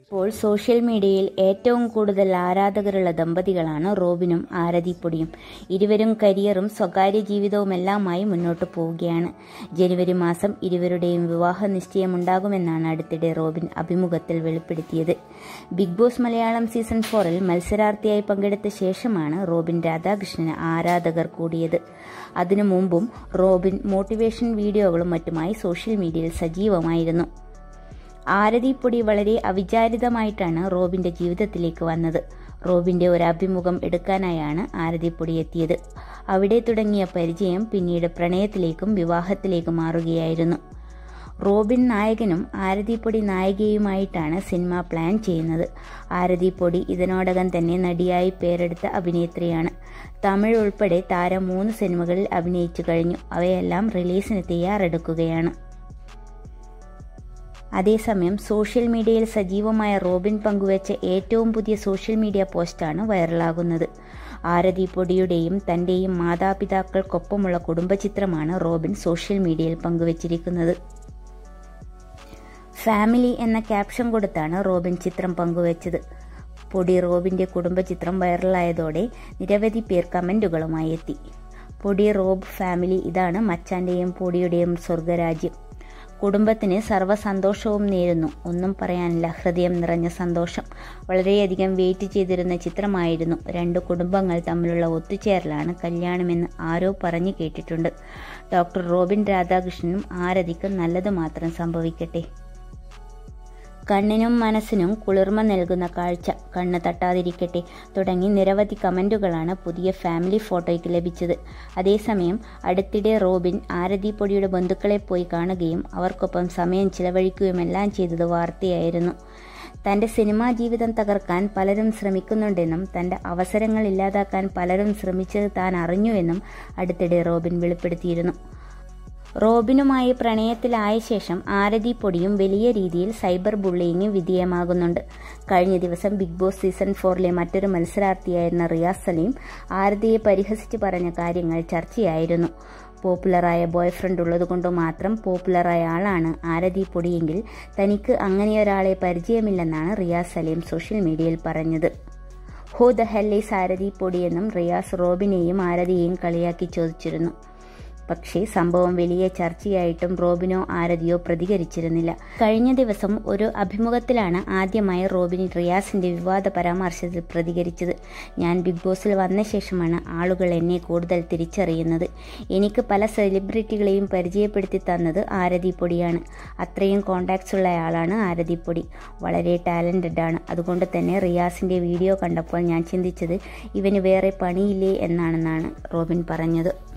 ഇപ്പോൾ സോഷ്യൽ മീഡിയയിൽ ഏറ്റവും കൂടുതൽ ആരാധകരുള്ള ദമ്പതികളാണ് റോബിനും ആരതിപ്പൊടിയും ഇരുവരും കരിയറും സ്വകാര്യ ജീവിതവുമെല്ലാമായി മുന്നോട്ട് പോവുകയാണ് ജനുവരി മാസം ഇരുവരുടെയും വിവാഹ നിശ്ചയമുണ്ടാകുമെന്നാണ് അടുത്തിടെ റോബിൻ അഭിമുഖത്തിൽ വെളിപ്പെടുത്തിയത് ബിഗ് ബോസ് മലയാളം സീസൺ ഫോറിൽ മത്സരാർത്ഥിയായി പങ്കെടുത്ത ശേഷമാണ് റോബിൻ രാധാകൃഷ്ണന് ആരാധകർ കൂടിയത് അതിനു മുമ്പും റോബിൻ മോട്ടിവേഷൻ വീഡിയോകളും മറ്റുമായി സോഷ്യൽ മീഡിയയിൽ സജീവമായിരുന്നു ആരതിപ്പൊടി വളരെ അവിചാരിതമായിട്ടാണ് റോബിന്റെ ജീവിതത്തിലേക്ക് വന്നത് റോബിന്റെ ഒരു അഭിമുഖം എടുക്കാനായാണ് ആരതിപ്പൊടി എത്തിയത് അവിടെ തുടങ്ങിയ പരിചയം പിന്നീട് പ്രണയത്തിലേക്കും വിവാഹത്തിലേക്കും മാറുകയായിരുന്നു റോബിൻ നായകനും ആരതിപ്പൊടി നായികയുമായിട്ടാണ് സിനിമ പ്ലാൻ ചെയ്യുന്നത് ആരതിപ്പൊടി ഇതിനോടകം തന്നെ നടിയായി പേരെടുത്ത അഭിനേത്രിയാണ് തമിഴ് ഉൾപ്പെടെ താരം മൂന്ന് സിനിമകളിൽ അഭിനയിച്ചു കഴിഞ്ഞു അവയെല്ലാം റിലീസിന് തയ്യാറെടുക്കുകയാണ് അതേസമയം സോഷ്യൽ മീഡിയയിൽ സജീവമായ റോബിൻ പങ്കുവച്ച ഏറ്റവും പുതിയ സോഷ്യൽ മീഡിയ പോസ്റ്റാണ് വൈറലാകുന്നത് ആരതി പൊടിയുടെയും തൻ്റെയും മാതാപിതാക്കൾക്കൊപ്പമുള്ള കുടുംബചിത്രമാണ് റോബിൻ സോഷ്യൽ മീഡിയയിൽ പങ്കുവച്ചിരിക്കുന്നത് ഫാമിലി എന്ന ക്യാപ്ഷൻ കൊടുത്താണ് റോബിൻ ചിത്രം പങ്കുവച്ചത് പൊടി റോബിന്റെ കുടുംബചിത്രം വൈറലായതോടെ നിരവധി പേർ കമന്റുകളുമായി എത്തി പൊടി റോബ് ഫാമിലി ഇതാണ് മച്ചാന്റെയും പൊടിയുടെയും സ്വർഗരാജ്യം കുടുംബത്തിന് സർവ്വസന്തോഷവും നേരുന്നു ഒന്നും പറയാനില്ല ഹൃദയം നിറഞ്ഞ സന്തോഷം വളരെയധികം വെയിറ്റ് ചെയ്തിരുന്ന ചിത്രമായിരുന്നു രണ്ട് കുടുംബങ്ങൾ തമ്മിലുള്ള ഒത്തുചേരലാണ് കല്യാണമെന്ന് ആരോ പറഞ്ഞു കേട്ടിട്ടുണ്ട് ഡോക്ടർ റോബിൻ രാധാകൃഷ്ണനും ആരതിക്കും നല്ലത് മാത്രം സംഭവിക്കട്ടെ കണ്ണിനും മനസ്സിനും കുളിർമ നൽകുന്ന കാഴ്ച കണ്ണ് തട്ടാതിരിക്കട്ടെ തുടങ്ങി നിരവധി കമന്റുകളാണ് പുതിയ ഫാമിലി ഫോട്ടോയ്ക്ക് ലഭിച്ചത് അതേസമയം അടുത്തിടെ റോബിൻ ആരതി പൊടിയുടെ ബന്ധുക്കളെ പോയി കാണുകയും അവർക്കൊപ്പം സമയം ചിലവഴിക്കുകയുമെല്ലാം ചെയ്തത് വാർത്തയായിരുന്നു തന്റെ സിനിമാ ജീവിതം തകർക്കാൻ പലരും ശ്രമിക്കുന്നുണ്ടെന്നും തന്റെ അവസരങ്ങൾ ഇല്ലാതാക്കാൻ പലരും ശ്രമിച്ചത് താൻ അറിഞ്ഞുവെന്നും അടുത്തിടെ റോബിൻ വെളിപ്പെടുത്തിയിരുന്നു റോബിനുമായി പ്രണയത്തിലായ ശേഷം ആരതി പൊടിയും വലിയ രീതിയിൽ സൈബർ ബുള്ളിയിങ് വിധേയമാകുന്നുണ്ട് കഴിഞ്ഞ ദിവസം ബിഗ് ബോസ് സീസൺ ഫോറിലെ മറ്റൊരു മത്സരാർത്ഥിയായിരുന്ന റിയാസ് സലീം ആരതിയെ പരിഹസിച്ച് പറഞ്ഞ കാര്യങ്ങൾ ചർച്ചയായിരുന്നു പോപ്പുലറായ ബോയ്ഫ്രണ്ട് ഉള്ളതുകൊണ്ട് മാത്രം പോപ്പുലറായ ആളാണ് ആരതി പൊടിയെങ്കിൽ തനിക്ക് അങ്ങനെയൊരാളെ പരിചയമില്ലെന്നാണ് റിയാസ് സലീം സോഷ്യൽ മീഡിയയിൽ പറഞ്ഞത് ഹോ ദ ഹെല്ലീസ് ആരതി പൊടിയെന്നും റിയാസ് റോബിനെയും ആരതിയെയും കളിയാക്കി ചോദിച്ചിരുന്നു പക്ഷേ സംഭവം വലിയ ചർച്ചയായിട്ടും റോബിനോ ആരതിയോ പ്രതികരിച്ചിരുന്നില്ല കഴിഞ്ഞ ദിവസം ഒരു അഭിമുഖത്തിലാണ് ആദ്യമായി റോബിൻ റിയാസിന്റെ വിവാദ പരാമർശത്തിൽ പ്രതികരിച്ചത് ഞാൻ ബിഗ് ബോസിൽ വന്ന ശേഷമാണ് ആളുകൾ എന്നെ കൂടുതൽ തിരിച്ചറിയുന്നത് എനിക്ക് പല സെലിബ്രിറ്റികളെയും പരിചയപ്പെടുത്തി തന്നത് ആരതി പൊടിയാണ് അത്രയും കോണ്ടാക്ട്സ് ഉള്ള ആളാണ് ആരതി പൊടി വളരെ ടാലൻറ്റഡ് ആണ് അതുകൊണ്ട് തന്നെ റിയാസിന്റെ വീഡിയോ കണ്ടപ്പോൾ ഞാൻ ചിന്തിച്ചത് ഇവന് വേറെ പണിയില്ലേ എന്നാണെന്നാണ് റോബിൻ പറഞ്ഞത്